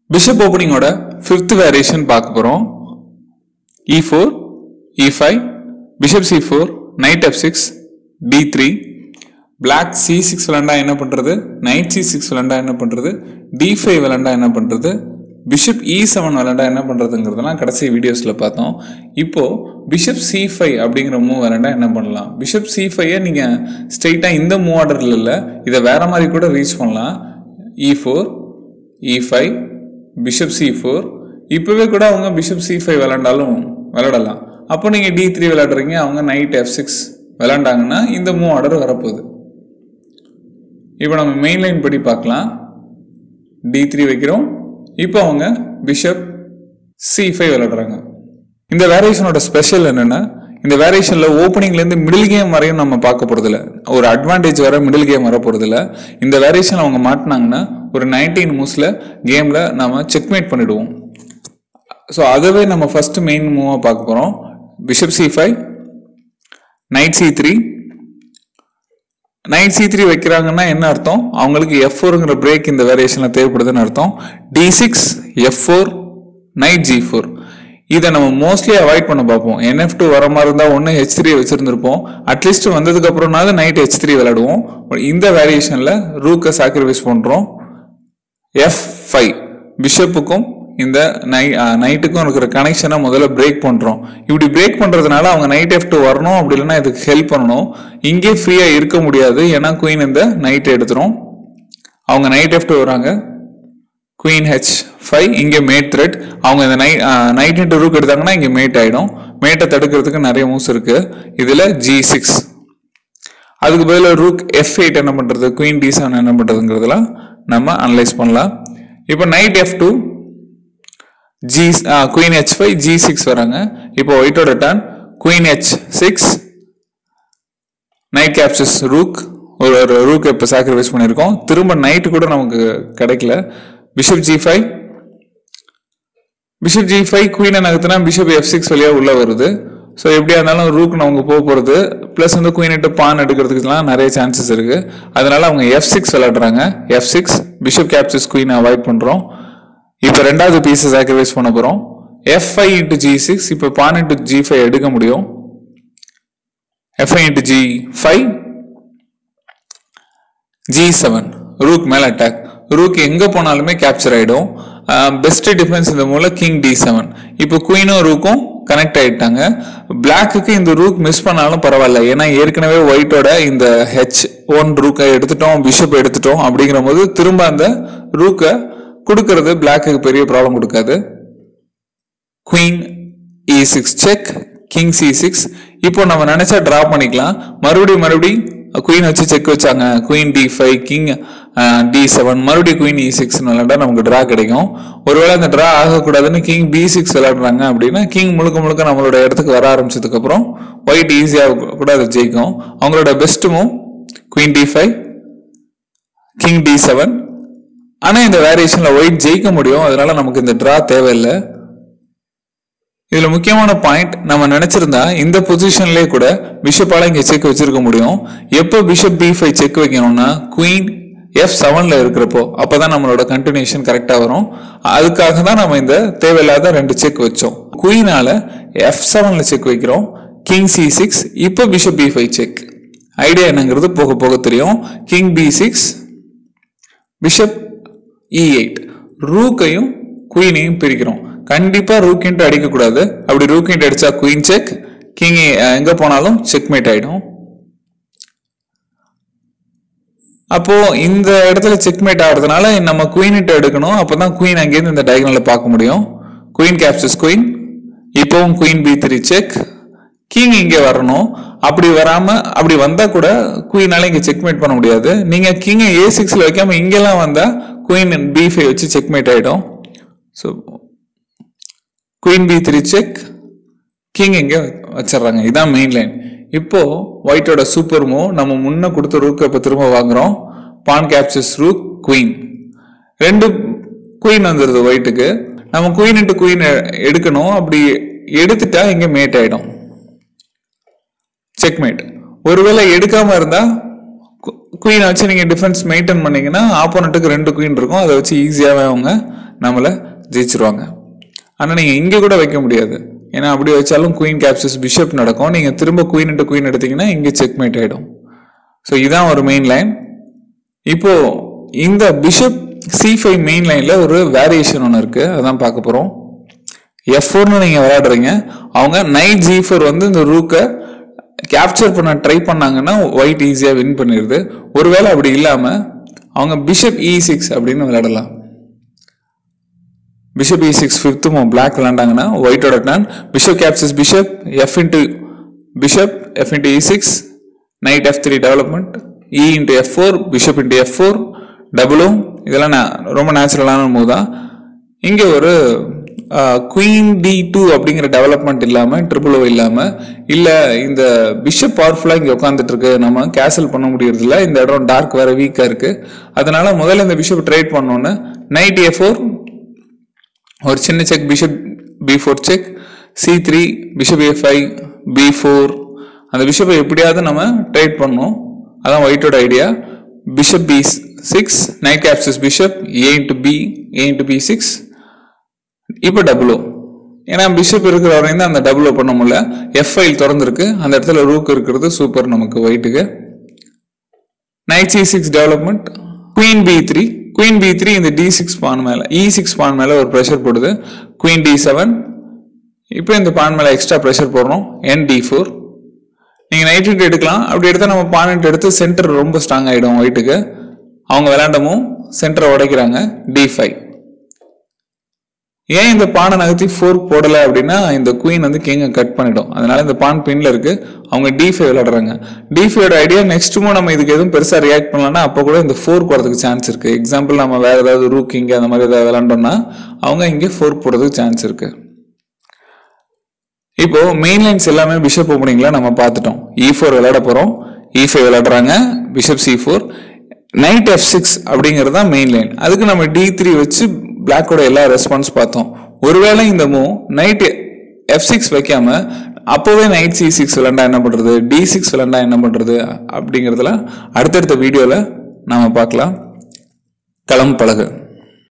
bishop ஓப்பனிங்கோட fifth variation பார்க்க போகிறோம் E four E five bishop C four knight F six D three black C six விளாண்டா என்ன பண்ணுறது night C six விளாண்டா என்ன பண்ணுறது டி ஃபைவ் விளாண்டா என்ன பண்ணுறது பிஷப் இ செவன் விளாண்டா என்ன பண்ணுறதுங்கிறதெல்லாம் கடைசி வீடியோஸில் பார்த்தோம் இப்போது பிஷப் சி ஃபைவ் அப்படிங்கிற மூவ் விளாண்டா என்ன பண்ணலாம் பிஷப் சி ஃபைவை நீங்கள் ஸ்ட்ரெயிட்டாக இந்த மூவ் ஆர்டரில் இல்லை இதை வேற மாதிரி கூட ரீச் பண்ணலாம் E four E five bishop C four இப்போவே கூட அவங்க பிஷப் சி ஃபைவ் விளாண்டாலும் விளாடலாம் அப்போ நீங்கள் டி த்ரீ விளாடுறீங்க அவங்க நைட் எஃப் சிக்ஸ் விளாண்டாங்கன்னா இந்த மூவ் ஆர்டர் வரப்போகுது இப்போ நம்ம மெயின் லைன் படி பார்க்கலாம் டி த்ரீ வைக்கிறோம் இப்போ அவங்க பிஷப் சி ஃபைவ் விளையாடுறாங்க இந்த வேரியேஷனோட ஸ்பெஷல் என்னன்னா இந்த வேரியேஷன்ல ஓப்பனிங்லேருந்து மிடில் கேம் வரையும் நம்ம பார்க்க போறதில்ல ஒரு அட்வான்டேஜ் வர மிடில் கேம் வர போறதில்ல இந்த வேரியேஷன் அவங்க மாட்டினாங்கன்னா ஒரு நைன்டீன் மூவ்ஸ்ல கேம்ல நாம செக்மேட் பண்ணிடுவோம் ஸோ அதுவே நம்ம ஃபர்ஸ்ட் மெயின் மூவாக பார்க்க போறோம் bishop C five knight C three knight C three வைக்கிறாங்கன்னா என்ன அர்த்தம் அவங்களுக்கு எஃப் ஃபோருங்கிற பிரேக் இந்த வேரியேஷனில் தேவைப்படுதுன்னு அர்த்தம் D six F four knight G four இதை நம்ம மோஸ்ட்லி அவாய்ட் பண்ண பார்ப்போம் என்எஃப் டூ வர மாதிரி இருந்தால் ஒன்று ஹெச் த்ரீ வச்சிருந்திருப்போம் அட்லீஸ்ட் வந்ததுக்கு அப்புறம்னாவது நைட் ஹெச் த்ரீ விளையாடுவோம் இந்த வேரியேஷனில் ரூக்கை சாக்ரிஃபைஸ் பண்ணுறோம் எஃப் ஃபைவ் பிஷப்புக்கும் இந்த நை நைட்டுக்கும் இருக்கிற கனெக்ஷனை முதல்ல பிரேக் பண்ணுறோம் இப்படி பிரேக் பண்ணுறதுனால அவங்க நைட் எஃப் டூ வரணும் அப்படி இல்லைன்னா இதுக்கு ஹெல்ப் பண்ணணும் இங்கே ஃப்ரீயாக இருக்க முடியாது ஏன்னா குயின் இந்த நைட் எடுத்துரும் அவங்க நைட் எஃப் டூ வராங்க குயின் ஹெச் ஃபைவ் இங்கே மேட் த்ரெட் அவங்க இந்த நைட் நைட் இன்ட்டு ரூக் எடுத்தாங்கன்னா இங்கே மேட் ஆகிடும் மேட்டை தடுக்கிறதுக்கு நிறைய மூவ்ஸ் இருக்கு இதில் ஜி சிக்ஸ் அதுக்கு பதிலாக ரூக் எஃப் எயிட் என்ன பண்ணுறது குயின் டி செவன் என்ன பண்ணுறதுங்கிறதுலாம் நம்ம அனலைஸ் பண்ணலாம் இப்போ knight F two G queen H five G six வராங்க இப்போ ஒயிட்டோட turn queen H six knight captures rook ஒரு ஒரு ரூக் இப்போ சாக்ரிஃபைஸ் பண்ணியிருக்கோம் திரும்ப நைட்டு கூட நமக்கு கிடைக்கல bishop G five bishop G five குயினை நகர்த்தினா பிஷப் எஃப் சிக்ஸ் வழியாக உள்ள வருது ஸோ எப்படியா இருந்தாலும் ரூக் நமக்கு போக போகிறது ப்ளஸ் வந்து குயினிட்டு பான் எடுக்கிறதுக்குலாம் நிறைய சான்சஸ் இருக்கு அதனால அவங்க எஃப் சிக்ஸ் விளையாடுறாங்க எஃப் சிக்ஸ் பிஷப் கேப்சஸ் குயினை அவாய்ட் பண்ணுறோம் இப்போ ரெண்டாவது பீஸை சாக்ரிஃபைஸ் பண்ண போகிறோம் F five into G six இப்போ பான் இன்ட்டு ஜி ஃபைவ் எடுக்க முடியும் F I into G five G seven rook மேல அட்டாக் ரூக் எங்க போனாலுமே கேப்சர் ஆயிடும் பெஸ்ட் டிஃபென்ஸ் இந்த மூலம் கிங் டி செவன் இப்போ குயினும் ரூக்கும் கனெக்ட் ஆயிட்டாங்க பிளாக்குக்கு இந்த ரூக் மிஸ் பண்ணாலும் பரவாயில்ல ஏன்னா ஏற்கனவே ஒயிட்டோட இந்த ஹெச் ஒன் ரூக்கை எடுத்துட்டோம் பிஷப் எடுத்துட்டோம் அப்படிங்கிற போது திரும்ப அந்த ரூக்கை கொடுக்கறது பிளாக்குக்கு பெரிய ப்ராப்ளம் கொடுக்காது queen E six check king C six இப்போ நம்ம நினைச்சா டிரா பண்ணிக்கலாம் மறுபடியும் மறுபடியும் குயின் வச்சு செக் வச்சாங்க queen D five king D seven மறுபடியும் குயின் இ சிக்ஸ் விளையாண்டா நமக்கு டிரா கிடைக்கும் ஒருவேளை அந்த டிரா ஆகக்கூடாதுன்னு கிங் பி சிக்ஸ் விளையாடுறாங்க அப்படின்னா கிங் முழுக்க முழுக்க நம்மளோட இடத்துக்கு வர ஆரம்பிச்சதுக்கு அப்புறம் ஒயிட் ஈஸியாக கூட அதை ஜெயிக்கும் அவங்களோட best move queen D five king D seven ஆனால் இந்த வேரியேஷனில் ஒயிட் ஜெயிக்க முடியும் அதனால நமக்கு இந்த டிரா தேவையில்லை இதுல முக்கியமான பாயிண்ட் நம்ம நினைச்சிருந்தா இந்த பொசிஷன்லயே கூட பிஷப்பால இங்க செக் வச்சிருக்க முடியும் எப்போ பிஷப் பி ஃபைவ் செக் வைக்கணும்னா குயின் எஃப் செவன்ல இருக்கிறப்போ அப்பதான் நம்மளோட கண்டினியூஷன் கரெக்டா வரும் அதுக்காக தான் நம்ம இந்த தேவையில்லாத ரெண்டு செக் வச்சோம் குயினால எஃப் செவன்ல செக் வைக்கிறோம் கிங் சி சிக்ஸ் இப்போ bishop B five check idea என்னங்கிறது போக போக தெரியும் king B six bishop E eight ரூக்கையும் குயினையும் பிரிக்கிறோம் கண்டிப்பா ரூக்கின்ட்டு அடிக்கக்கூடாது அப்படி ரூக்கின்ட்டு அடிச்சா குயின் செக் கிங் எங்க போனாலும் செக்மேட் ஆயிடும் அப்போ இந்த இடத்துல செக்மேட் ஆகிறதுனால நம்ம குயின்ட்டு எடுக்கணும் அப்பதான் குயின் அங்கேருந்து இந்த டயகனல பார்க்க முடியும் குயின் கேப்சஸ் குயின் இப்போவும் queen B three check king இங்கே வரணும் அப்படி வராம அப்படி வந்தா கூட குயினால இங்க செக்மேட் பண்ண முடியாது நீங்க கிங் ஏ சிக்ஸ்ல வைக்காம இங்கெல்லாம் வந்தா குயின் பி ஃபைவ் வச்சு செக்மேட் ஆயிடும் so queen B three check king இங்க வச்சிடுறாங்க இதான் மெயின் லைன் இப்போ ஒயிட்டோட சூப்பர் மூவ் நம்ம முன்ன கொடுத்த ரூக்கை இப்போ திரும்ப வாங்குறோம் பான் கேப்சர்ஸ் ரூக் குயின் ரெண்டு குயின் வந்துடுது ஒயிட்டுக்கு நம்ம குயின் இன்ட்டு குயின் எடுக்கணும் அப்படி எடுத்துட்டா இங்க மேட் ஆயிடும் செக்மேட் ஒருவேளை எடுக்காம இருந்தா குயினை வச்சு நீங்க டிஃபென்ஸ் மெயின்டைன் பண்ணீங்கன்னா ஆப்போனண்ட்டுக்கு ரெண்டு குயின் இருக்கும் அதை வச்சு ஈஸியாகவே அவங்க நம்மளை ஜெயிச்சிருவாங்க ஆனால் நீங்கள் இங்கே கூட வைக்க முடியாது ஏன்னா அப்படி வச்சாலும் குயின் கேப்சஸ் பிஷப் நடக்கும் நீங்கள் திரும்ப குயின் இன்ட்டு குயின் எடுத்தீங்கன்னா இங்கே செக்மேட் ஆகிடும் ஸோ இதான் ஒரு மெயின் லைன் இப்போ இந்த பிஷப் சி ஃபைவ் மெயின் லைன்ல ஒரு வேரியேஷன் ஒன்று இருக்கு அதான் பார்க்க போறோம் எஃப் ஃபோர்னு நீங்க விளையாடுறீங்க அவங்க நைட் ஜி ஃபோர் வந்து இந்த ரூக்கை கேப்சர் பண்ண ட்ரை பண்ணாங்கன்னா ஒயிட் ஈஸியாக வின் பண்ணிடுது ஒருவேளை அப்படி இல்லாம அவங்க பிஷப் இ சிக்ஸ் அப்படின்னு விளையாடலாம் பிஷப் இ சிக்ஸ் ஃபிஃப்த்தும் பிளாக் விளாண்டாங்கன்னா ஒயிட்டோட turn bishop captures bishop F into bishop F into E six knight F three development E into F four bishop into F four டபுளும் இதெல்லாம் நா- ரொம்ப நேச்சுரலான மூவ் தான் இங்கே ஒரு குயின் டி டூ அப்படிங்கிற டெவலப்மெண்ட் இல்லாமல் ட்ரிபிள் ஓ இல்லாமல் இல்லை இந்த பிஷப் பவர்ஃபுல்லாக இங்கே உட்காந்துட்டு இருக்கு நம்ம கேசல் பண்ண முடியறதில்ல இந்த இடம் டார்க் வேற வீக்காக இருக்கு அதனால முதல்ல இந்த பிஷப் ட்ரேட் பண்ணோன்னு நைட் ஏ ஃபோர் ஒரு சின்ன check bishop B four check C three bishop A five B four அந்த பிஷப்பை எப்படியாவது நம்ம ட்ரேட் பண்ணோம் அதான் ஒயிட்டோட idea bishop B six knight captures bishop A into B A into B six இப்போ டபுளோ ஏன்னா பிஷப் இருக்கிற வரையும் தான் அந்த டபுளோ பண்ண முடியல எஃப் ஃபைல் திறந்துருக்கு அந்த இடத்துல ரூக் இருக்கிறது சூப்பர் நமக்கு ஒயிட்டுக்கு knight C six development queen B three queen B three இந்த டி சிக்ஸ் பான் மேல இ சிக்ஸ் பான் மேல ஒரு ப்ரெஷர் போடுது குயின் டி செவன் இப்போ இந்த பான் மேல எக்ஸ்ட்ரா ப்ரெஷர் போடுறோம் என் டி ஃபோர் நீங்க நைட் இன்ட் எடுக்கலாம் அப்படி எடுத்தா நம்ம பான் இன்ட் எடுத்து சென்டர் ரொம்ப ஸ்ட்ராங் ஆயிடும் ஒயிட்டுக்கு அவங்க விளையாண்டமும் சென்டரை உடைக்கிறாங்க டி ஃபைவ் ஏன் இந்த பானை நகர்த்தி ஃபோர்க் போடல அப்படின்னா இந்த குயின் வந்து கிங்கை கட் பண்ணிடும் அதனால இந்த பான் பின்ல இருக்கு அவங்க டி ஃபைவ் விளையாடுறாங்க டி ஃபைவோட ஐடியா நெக்ஸ்ட் மூவ் நம்ம இதுக்கு எதுவும் பெருசா ரியாக்ட் பண்ணலன்னா அப்போ கூட இந்த ஃபோர்க் வரதுக்கு சான்ஸ் இருக்கு எக்ஸாம்பிள் நம்ம வேற ஏதாவது ரூக் இங்க அந்த மாதிரி ஏதாவது விளையாண்டோம்னா அவங்க இங்கே ஃபோர்க் போடுறதுக்கு சான்ஸ் இருக்கு இப்போ மெயின் லைன்ஸ் எல்லாமே பிஷப் ஓப்பனிங்ல நம்ம பார்த்துட்டோம் இ ஃபோர் விளையாட போறோம் இ ஃபைவ் விளையாடுறாங்க bishop C four knight F six அப்படிங்கிறது தான் மெயின் லைன் அதுக்கு நம்ம டி த்ரீ வச்சு பிளாக்கோட எல்லா ரெஸ்பான்ஸ் பார்த்தோம் ஒருவேளை இந்த மூவ் நைட் எஃப் சிக்ஸ் வைக்காம அப்போவே நைட் சி சிக்ஸ் விளாண்டா என்ன பண்றது டி சிக்ஸ் விளாண்டா என்ன பண்றது அப்படிங்கிறதுல அடுத்தடுத்த வீடியோல நாம பார்க்கலாம் களம் பழகு